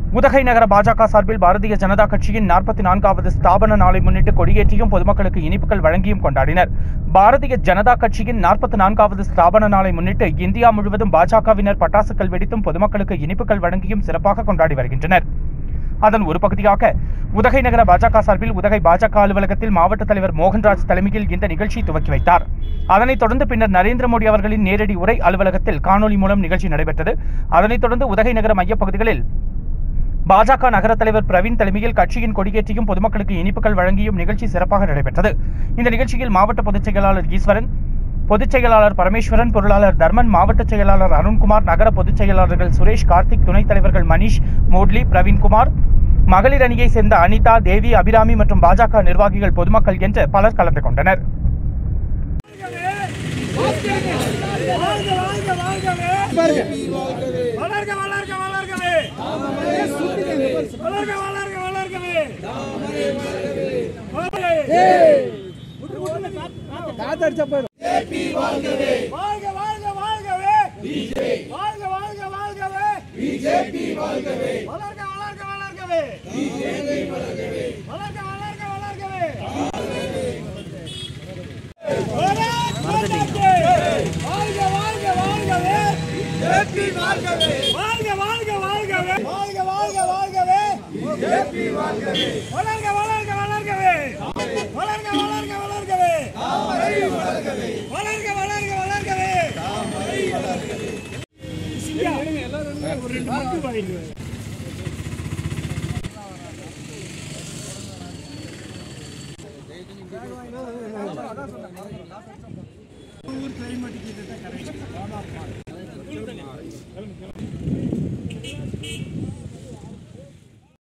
உதகை நகர பாஜக சார்பில் பாரதிய ஜனதா கட்சியின் நாற்பத்தி நான்காவது ஸ்தாபன நாளை முன்னிட்டு கொடியேற்றியும் பொதுமக்களுக்கு இனிப்புகள் வழங்கியும் கொண்டாடினர் பாரதிய ஜனதா கட்சியின் நாற்பத்தி நான்காவது ஸ்தாபன நாளை முன்னிட்டு இந்தியா முழுவதும் பாஜகவினர் பட்டாசுகள் வெடித்தும் பொதுமக்களுக்கு இனிப்புகள் வழங்கியும் சிறப்பாக கொண்டாடி வருகின்றனர் அதன் ஒரு பகுதியாக உதகை நகர பாஜக சார்பில் உதகை பாஜக அலுவலகத்தில் மாவட்ட தலைவர் மோகன்ராஜ் தலைமையில் இந்த நிகழ்ச்சி துவக்கி வைத்தார் அதனைத் தொடர்ந்து பின்னர் நரேந்திர மோடி அவர்களின் நேரடி உரை அலுவலகத்தில் காணொலி மூலம் நிகழ்ச்சி நடைபெற்றது அதனைத் தொடர்ந்து உதகை நகர மையப்பகுதிகளில் பாஜக நகர தலைவர் பிரவீன் தலைமையில் கட்சியின் கொடியேற்றியும் பொதுமக்களுக்கு இனிப்புகள் வழங்கியும் நிகழ்ச்சி சிறப்பாக நடைபெற்றது இந்த நிகழ்ச்சியில் மாவட்ட பொதுச் செயலாளர் ஈஸ்வரன் பொதுச் செயலாளர் பரமேஸ்வரன் பொருளாளர் தர்மன் மாவட்ட செயலாளர் அருண்குமார் நகர பொதுச் செயலாளர்கள் சுரேஷ் கார்த்திக் துணைத் தலைவர்கள் மணிஷ் மோட்லி பிரவீன்குமார் மகளிர் அணியை சேர்ந்த அனிதா தேவி அபிராமி மற்றும் பாஜக நிர்வாகிகள் பொதுமக்கள் என்று பலர் கலந்து கொண்டனர் வாழ்க வாழ்க வாழ்கவே வளர்க வளர்க வளர்கவே வளர்க வளர்க வளர்கவே வாழ்க வாழ்க வாழ்கவே வாழ்க வாழ்க வாழ்கவே வளர்க வளர்க வளர்கவே வளர்க வளர்க வளர்கவே பாரத் மாதா கி வாழ்க வாழ்க வாழ்கவே ஜேபி வாழ்கவே வாழ்க வாழ்க வாழ்கவே வாழ்க வாழ்க வாழ்கவே ஜேபி வாழ்கவே வளர்க வளர்க வளர்கவே வளர்க வளர்க வளர்கவே வளர்க வளர்க வளர்கவே சிங்கா எல்லாரும் ஒரு ரெண்டு மார்க் வாங்கிடுவேன் ஊர் கிளைமேட்டுக்கு இதுதான் கரெக்ட்